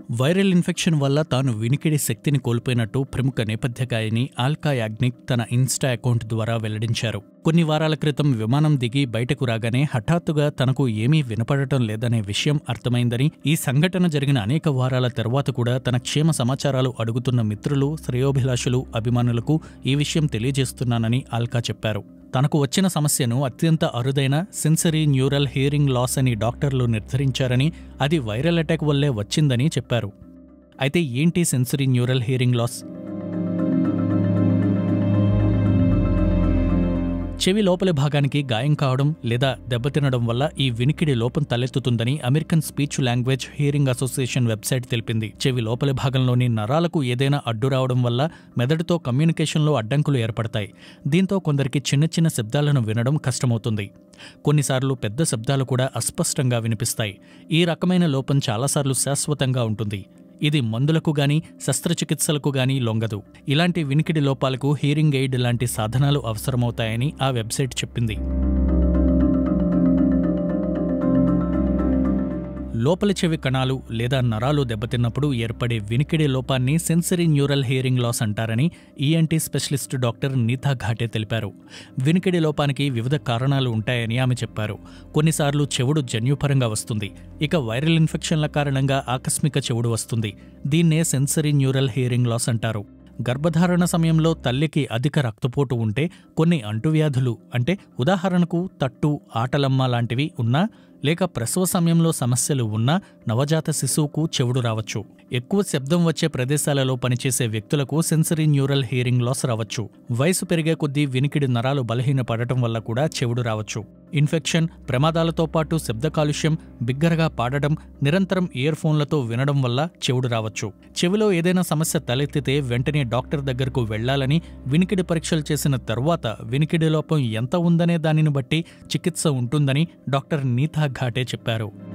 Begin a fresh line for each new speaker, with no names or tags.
viral infection వల్ల తాను వినికిడి శక్తిని కోల్పోయినట్టు ప్రముఖ నేపథ్య గాయని ఆల్కా యాగ్నిక్ తన ఇన్స్టా అకౌంట్ ద్వారా వెల్లడించారు కొన్ని వారాల క్రితం విమానం దిగి బయటకు రాగానే హఠాత్తుగా తనకు ఏమీ వినపడటం లేదనే విషయం అర్థమైందని ఈ సంఘటన జరిగిన అనేక వారాల తర్వాత కూడా తన క్షేమ సమాచారాలు అడుగుతున్న మిత్రులు శ్రేయోభిలాషులు అభిమానులకు ఈ విషయం తెలియజేస్తున్నానని ఆల్కా చెప్పారు తనకు వచ్చిన సమస్యను అత్యంత అరుదైన సెన్సరీ న్యూరల్ హియరింగ్ లాస్ అని డాక్టర్లు నిర్ధారించారని అది వైరల్ అటాక్ వల్లే వచ్చిందని చెప్పారు అయితే ఏంటి సెన్సరీ న్యూరల్ హియరింగ్ లాస్ చెవి లోపలి భాగానికి గాయం కావడం లేదా దెబ్బతినడం వల్ల ఈ వినికిడి లోపం తలెత్తుతుందని American Speech Language Hearing Association website తెలిపింది చెవి లోపలి భాగంలోని నరాలకు ఏదైనా అడ్డు రావడం వల్ల మెదడుతో కమ్యూనికేషన్లో అడ్డంకులు ఏర్పడతాయి దీంతో కొందరికి చిన్న చిన్న శబ్దాలను వినడం కష్టమవుతుంది కొన్నిసార్లు పెద్ద శబ్దాలు కూడా అస్పష్టంగా వినిపిస్తాయి ఈ రకమైన లోపం చాలాసార్లు శాశ్వతంగా ఉంటుంది ఇది మందులకు గాని శస్త్రచికిత్సలకు గాని లొంగదు ఇలాంటి వినికిడి లోపాలకు హీరింగ్ ఎయిడ్ లాంటి సాధనాలు అవసరమవుతాయని ఆ వెబ్సైట్ చెప్పింది లోపలి చెవి కణాలు లేదా నరాలు దెబ్బతిన్నప్పుడు ఏర్పడే వినికిడి లోపాన్ని సెన్సరీ న్యూరల్ హియరింగ్ లాస్ అంటారని E N T specialist doctor Neeta Ghate తెలిపారు వినికిడి లోపానికి వివిధ కారణాలు ఉంటాయని ఆమె చెప్పారు కొన్నిసార్లు చెవుడు జన్యుపరంగా వస్తుంది ఇక వైరల్ ఇన్ఫెక్షన్ల కారణంగా ఆకస్మిక చెవుడు వస్తుంది దీన్నే సెన్సరీ న్యూరల్ హియరింగ్ లాస్ అంటారు గర్భధారణ సమయంలో తల్లికి అధిక రక్తపోటు ఉంటే కొన్ని అంటువ్యాధులు అంటే ఉదాహరణకు తట్టు ఆటలమ్మ లాంటివి ఉన్నా లేక ప్రసవ సమయంలో సమస్యలు ఉన్నా నవజాత శిశువుకు చెవుడు రావచ్చు ఎక్కువ శబ్దం వచ్చే ప్రదేశాలలో పనిచేసే వ్యక్తులకు సెన్సరీ న్యూరల్ హియరింగ్ లాస్ రావచ్చు వయసు పెరిగే కొద్దీ వినికిడి నరాలు బలహీనపడటం వల్ల కూడా చెవుడు రావచ్చు ఇన్ఫెక్షన్ ప్రమాదాలతో పాటు శబ్ద కాలుష్యం బిగ్గరగా పాడడం నిరంతరం ఇయర్ ఫోన్లతో వినడం వల్ల చెవుడు రావచ్చు చెవిలో ఏదైనా సమస్య తలెత్తితే వెంటనే డాక్టర్ దగ్గరకు వెళ్లాలని వినికిడి పరీక్షలు చేసిన తర్వాత వినికిడి లోపం ఎంత ఉందనే దానిని బట్టి చికిత్స ఉంటుందని డాక్టర్ నీతా ఘాటే చెప్పారు